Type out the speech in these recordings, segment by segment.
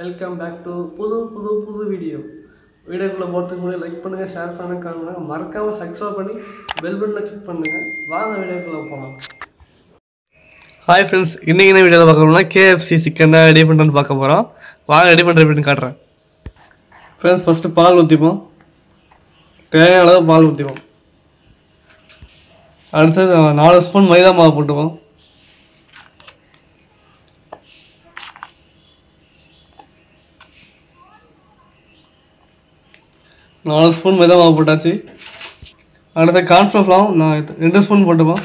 welcome back to புது புது புது வீடியோ வீடியோக்குள்ளே போகிறதுக்கு முன்னாடி லைக் பண்ணுங்கள் ஷேர் பண்ணுங்க காணுங்க மறக்காமல் சப்ஸ்கிரைப் பண்ணி பெல் பட்டனை கிளிக் பண்ணுங்கள் வாங்க வீடியோக்குள்ளே போகலாம் ஹாய் ஃப்ரெண்ட்ஸ் இன்றைக்கி என்ன வீடியோவில் பார்க்க போகிறோம்னா கேஎஃப்சி சிக்கன் தான் ரெடி பண்ணுறேன்னு பார்க்க போகிறோம் வாங்க ரெடி பண்ணுற எப்படின்னு காட்டுறேன் ஃப்ரெண்ட்ஸ் ஃபஸ்ட்டு பால் ஊற்றிப்போம் தேவையான அளவு பால் ஊற்றிப்போம் அடுத்தது நாலு ஸ்பூன் மைதா மாவு போட்டுப்போம் நாலு ஸ்பூன் மைதா மாவு போட்டாச்சு அடுத்த கார்ன்ஃப்ளவர் நான் இது- ரெண்டு ஸ்பூன் போட்டுப்போம்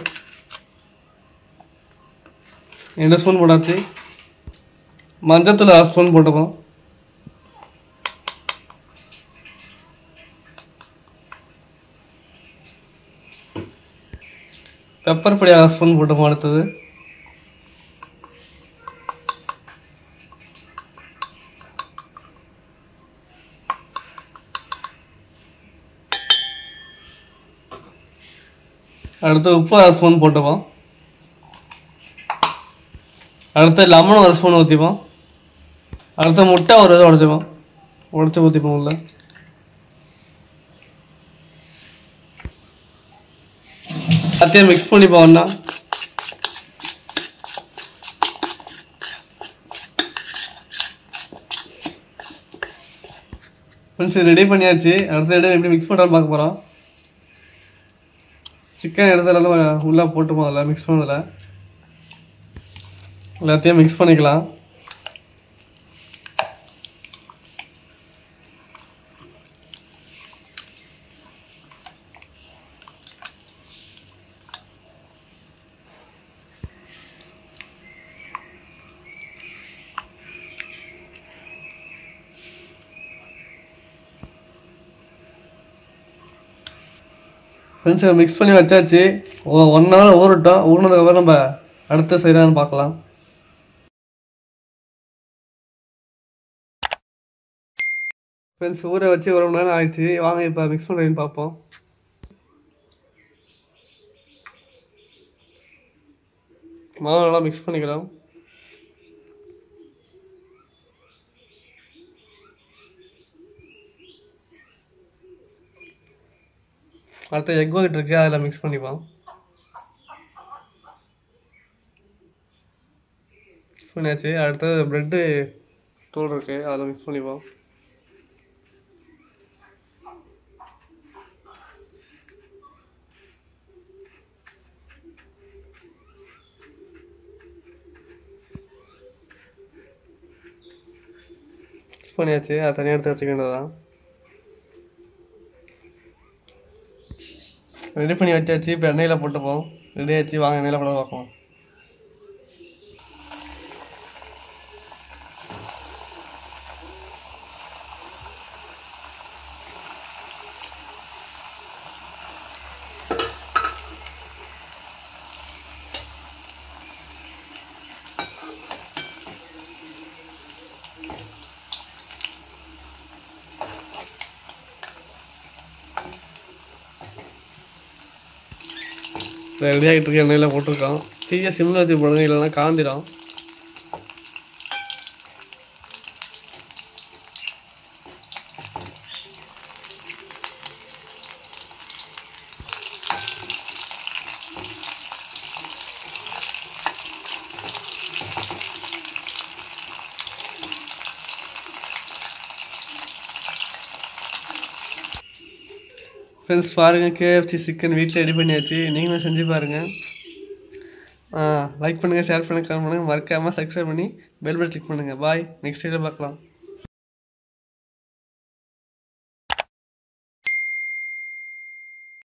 ரெண்டு ஸ்பூன் போட்டாச்சு மஞ்சத்தூள் அரை ஸ்பூன் போட்டுப்போம் பெப்பர் பொடி அரை ஸ்பூன் போட்டுப்போம் அடுத்தது அடுத்து உப்பு அரை ஸ்பூன் போட்டுப்போம் அடுத்து லெமன் ஒரு ஸ்பூன் ஊற்றிப்போம் அடுத்து முட்டை ஒரு இது உடச்சிப்போம் உடச்சி ஊற்றிப்போம் உள்ள எல்லாத்தையும் மிக்ஸ் பண்ணிப்போம் ஒன்றா ஃப்ரெண்ட்ஸ் ரெடி பண்ணியாச்சு அடுத்த இடம் எப்படி மிக்ஸ் பண்ணுறான்னு பார்க்க போகிறோம் சிக்கன் எடுத்ததெல்லாம் உள்ளே போட்டுப்போம் அதில் மிக்ஸ் பண்ணதில் எல்லாத்தையும் மிக்ஸ் பண்ணிக்கலாம் ஃப்ரெண்ட்ஸ் மிக்ஸ் பண்ணி வச்சாச்சு ஒன் ஹவர் ஊறட்டும் ஊறினதுக்கப்புறம் நம்ம அடுத்த செய்யலான்னு பார்க்கலாம் ஃப்ரெண்ட்ஸ் ஊற வச்சு ஒரு மணி நேரம் ஆயிடுச்சு வாங்க இப்போ மிக்ஸ் பண்ணுறேன்னு பார்ப்போம் மாவு நல்லா மிக்ஸ் பண்ணிக்கலாம் அடுத்து எக் ஒயிட் இருக்கு அதில் மிக்ஸ் பண்ணிப்போம் மிக்ஸ் பண்ணியாச்சு அடுத்தது ப்ரெட்டு தூள் இருக்கு அதில் மிக்ஸ் பண்ணிப்போம் மிக்ஸ் பண்ணியாச்சு அதை தனியாக எடுத்து வச்சுக்க வேண்டியதுதான் ரெடி பண்ணி வச்சாச்சு இப்போ எண்ணெயில் போட்டுப்போம் ரெடி ஆச்சு வாங்க எண்ணெயில் போட பார்ப்போம் ரெடி ஆகிட்டு இருக்க எண்ணெயில் போட்டிருக்கோம் தீய சிம்ல வச்சு போடுங்க இல்லைன்னா காந்திடும் ஃப்ரெண்ட்ஸ் பாருங்கள் கேஎஃப்சி சிக்கன் வீட்டில் ரெடி பண்ணியாச்சு நீங்களும் செஞ்சு பாருங்கள் லைக் பண்ணுங்கள் ஷேர் பண்ணுங்கள் கமெண்ட் பண்ணுங்கள் மறக்காமல் சப்ஸ்கிரைப் பண்ணி பெல் பட்டன் கிளிக் பண்ணுங்கள் பாய் நெக்ஸ்ட் வீடியோ பார்க்கலாம்